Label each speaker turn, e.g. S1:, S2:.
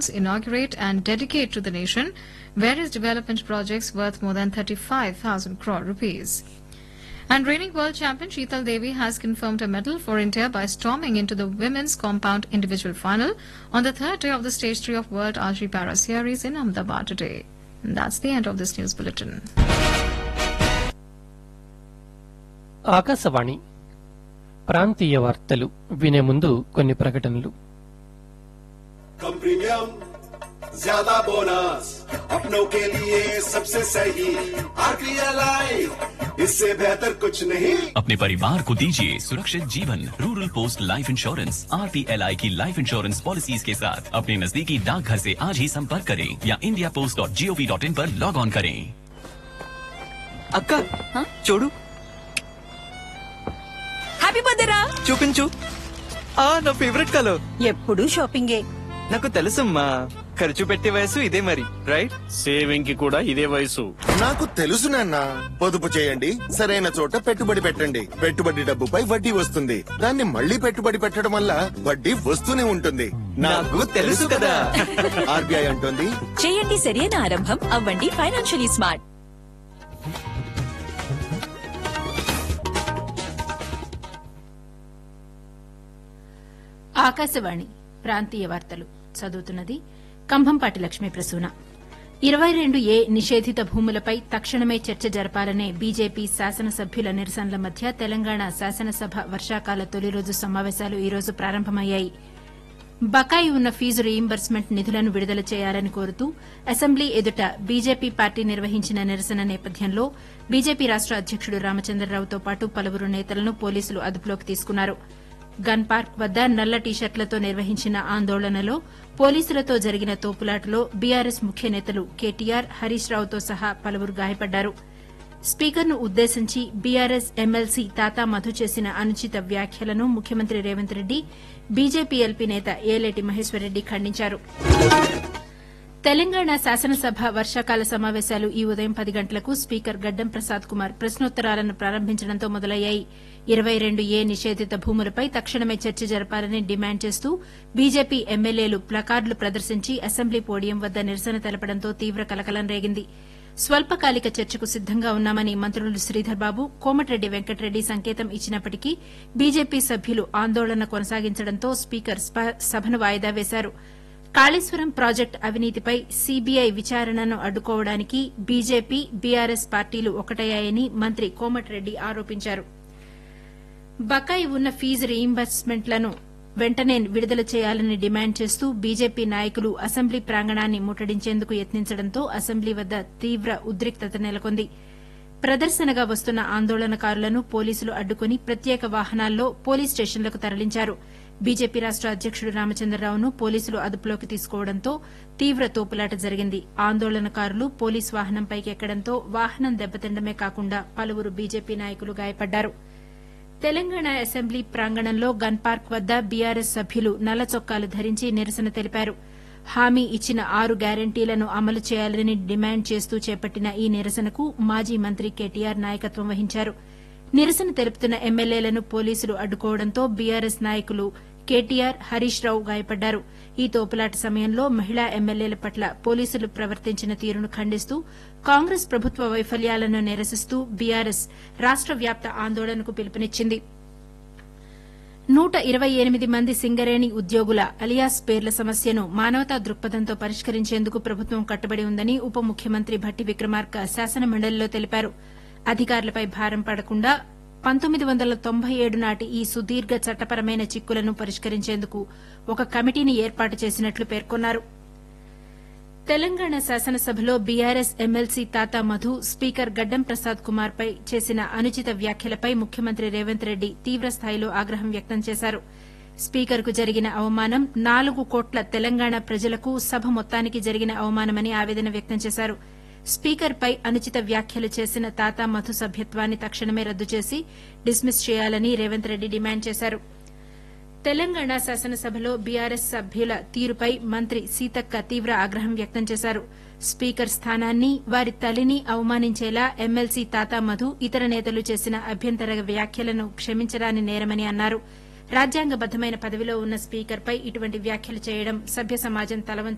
S1: zones, inaugurate and dedicate to the nation various development projects worth more than 35,000 crore rupees. And reigning world champion Sheetal Devi has confirmed a medal for India by storming into the women's compound individual final on the third day of the Stage 3 of World Archery Para Series in Ahmedabad today. And that's the end of this news bulletin.
S2: Akashvani ప్రాంతీయ వార్తలు వినే ముందు కొన్ని ప్రకటనలు
S3: कम premium ज्यादा bonus अपनों के लिए सबसे सही आरपीएल इससे बेहतर कुछ नहीं
S4: अपने परिवार को दीजिए सुरक्षित जीवन rural post life insurance R की लाइफ इंश्योरेंस पॉलिसीज के साथ अपने नजदीकी डाकघर से आज ही संपर्क करें या India post dot G O V dot in पर लॉग ऑन करें
S5: అక్క చూడు
S6: హ్యాపీ బర్త్డే రా
S5: చూపించు ఆ నా ఫేవరెట్ కలర్
S6: ఎప్పుడు షాపింగే
S5: నాకు తెలుసమ్మా ఖర్చు పెట్టే వయసు ఇదే మరి రైట్
S7: సేవింగ్ కి కూడా ఇదే వయసు
S8: నాకు తెలుసు నాన్న పొదుపు చేయండి సరైన చోట పెట్టుబడి పెట్టండి పెట్టుబడి డబ్బుపై వడ్డీ వస్తుంది దాన్ని మళ్ళీ పెట్టుబడి పెట్టడం వల్ల వడ్డీ వస్తూనే ఉంటుంది
S5: నాకు తెలుసు కదా.
S8: ఆర్బీఐ అంటుంది
S6: చేయండి సరైన ఆరంభం అవ్వండి ఫైనాన్షియలీ స్మార్ట్
S9: ఆకాశవాణి ప్రాంతీయ వార్తలు చదువుతున్నది కంభంపాటి లక్ష్మీ ప్రసూన ఇరవై రెండు ఏ నిషేధిత భూములపై తక్షణమే చర్చ జరపాలనే బీజేపీ శాసనసభ్యుల నిరసనల మధ్య తెలంగాణ శాసనసభ వర్షాకాల తొలి రోజు సమావేశాలు ఈ రోజు ప్రారంభమయ్యాయి బకాయి ఉన్న ఫీజు రీయింబర్స్మెంట్ నిధులను విడుదల చేయాలని కోరుతూ అసెంబ్లీ ఎదుట బీజేపీ పార్టీ నిర్వహించిన నిరసన నేపథ్యంలో బీజేపీ రాష్ట అధ్యకుడు రామచంద్రరావుతో పాటు పలువురు నేతలను పోలీసులు అదుపులోకి తీసుకున్నారు గన్ పార్క్ వద్ద నల్ల టీషర్ట్లతో నిర్వహించిన ఆందోళనలో పోలీసులతో జరిగిన తోపులాటలో బీఆర్ఎస్ ముఖ్య నేతలు కేటీఆర్ హరీష్ రావుతో సహా పలువురు గాయపడ్డారు స్పీకర్ను ఉద్దేశించి బీఆర్ఎస్ ఎమ్మెల్సీ తాతా మధు చేసిన అనుచిత వ్యాఖ్యలను ముఖ్యమంత్రి రేవంత్ రెడ్డి బీజేపీ ఎల్పీ నేత ఏలేటి మహేశ్వరరెడ్డి ఖండించారు తెలంగాణ శాసనసభ వర్షాకాల సమావేశాలు ఈ ఉదయం పది గంటలకు స్పీకర్ గడ్డం ప్రసాద్ కుమార్ ప్రశ్నోత్తరాలను ప్రారంభించడంతో మొదలయ్యాయి ఇరవై రెండు ఏ నిషేధిత భూములపై తక్షణమే చర్చ జరపాలని డిమాండ్ చేస్తూ బీజేపీ ఎమ్మెల్యేలు ప్లకార్డులు ప్రదర్శించి అసెంబ్లీ పోడియం వద్ద నిరసన తెలపడంతో తీవ్ర కలకలం రేగింది స్వల్పకాలిక చర్చకు సిద్దంగా ఉన్నామని మంత్రులు శ్రీధర్ బాబు కోమటిరెడ్డి వెంకటరెడ్డి సంకేతం ఇచ్చినప్పటికీ బీజేపీ సభ్యులు ఆందోళన కొనసాగించడంతో స్పీకర్ స్ప- సభను వాయిదా వేశారు కాళేశ్వరం ప్రాజెక్టు అవినీతిపై సీబీఐ విచారణను అడ్డుకోవడానికి బీజేపీ బీఆర్ఎస్ పార్టీలు ఒకటయ్యాయని మంత్రి కోమటిరెడ్డి ఆరోపించారు బకాయి ఉన్న ఫీజు రీయింబర్స్మెంట్లను వెంటనే విడుదల చేయాలని డిమాండ్ చేస్తూ బీజేపీ నాయకులు అసెంబ్లీ ప్రాంగణాన్ని ముట్టడించేందుకు యత్నించడంతో అసెంబ్లీ వద్ద తీవ్ర ఉద్రిక్తత నెలకొంది ప్రదర్శనగా వస్తున్న ఆందోళనకారులను పోలీసులు అడ్డుకుని ప్రత్యేక వాహనాల్లో పోలీస్ స్టేషన్లకు తరలించారు బీజేపీ రాష్ట అధ్యకుడు రామచంద్రరావును పోలీసులు అదుపులోకి తీసుకోవడంతో తీవ్ర తోపులాట జరిగింది ఆందోళనకారులు పోలీస్ వాహనంపైకి ఎక్కడంతో వాహనం దెబ్బతిండమే కాకుండా పలువురు బీజేపీ నాయకులు గాయపడ్డారు తెలంగాణ అసెంబ్లీ ప్రాంగణంలో గన్ పార్క్ వద్ద బీఆర్ఎస్ సభ్యులు నల్ల చొక్కాలు ధరించి నిరసన తెలిపారు హామీ ఇచ్చిన ఆరు గ్యారంటీలను అమలు చేయాలని డిమాండ్ చేస్తూ చేపట్టిన ఈ నిరసనకు మాజీ మంత్రి కేటీఆర్ నాయకత్వం వహించారు నిరసన తెలుపుతున్న ఎమ్మెల్యేలను పోలీసులు అడ్డుకోవడంతో బీఆర్ఎస్ నాయకులు కేటీఆర్ హరీష్ రావు గాయపడ్డారు ఈ తోపులాట సమయంలో మహిళా ఎమ్మెల్యేల పట్ల పోలీసులు ప్రవర్తించిన తీరును ఖండిస్తూ కాంగ్రెస్ ప్రభుత్వ వైఫల్యాలను నిరసిస్తూ బీఆర్ఎస్ రాష్ట వ్యాప్త ఆందోళనకు పిలుపునిచ్చింది నూట ఇరవై ఎనిమిది మంది సింగరేణి ఉద్యోగుల అలియాస్ పేర్ల సమస్యను మానవతా దృక్పథంతో పరిష్కరించేందుకు ప్రభుత్వం కట్టుబడి ఉందని ఉప ముఖ్యమంత్రి భట్టి విక్రమార్క శాసనమండలిలో తెలిపారు అధికారులపై భారం పడకుండా పంతొమ్మిది వందల తొంభై ఏడు నాటి ఈ సుదీర్ఘ చట్టపరమైన చిక్కులను పరిష్కరించేందుకు ఒక కమిటీని ఏర్పాటు చేసినట్లు పేర్కొన్నారు తెలంగాణ శాసనసభలో బీఆర్ఎస్ ఎమ్మెల్సీ తాతా మధు స్పీకర్ గడ్డం ప్రసాద్ కుమార్ పై చేసిన అనుచిత వ్యాఖ్యలపై ముఖ్యమంత్రి రేవంత్ రెడ్డి తీవ్రస్థాయిలో ఆగ్రహం వ్యక్తం చేశారు స్పీకర్కు జరిగిన అవమానం నాలుగు కోట్ల తెలంగాణ ప్రజలకు సభ మొత్తానికి జరిగిన అవమానమని ఆవేదన వ్యక్తం చేశారు స్పీకర్పై అనుచిత వ్యాఖ్యలు చేసిన తాతా మధు సభ్యత్వాన్ని తక్షణమే రద్దు చేసి డిస్మిస్ చేయాలని రేవంత్ రెడ్డి డిమాండ్ చేశారు తెలంగాణ శాసనసభలో బీఆర్ఎస్ సభ్యుల తీరుపై మంత్రి సీతక్క తీవ్ర ఆగ్రహం వ్యక్తం చేశారు స్పీకర్ స్థానాన్ని వారి తల్లిని అవమానించేలా ఎమ్మెల్సీ తాతా మధు ఇతర నేతలు చేసిన అభ్యంతర వ్యాఖ్యలను క్షమించరాని నేరమని అన్నారు రాజ్యాంగబద్దమైన పదవిలో ఉన్న స్పీకర్పై ఇటువంటి వ్యాఖ్యలు చేయడం సభ్య సమాజం తలవంచుకుంటుందని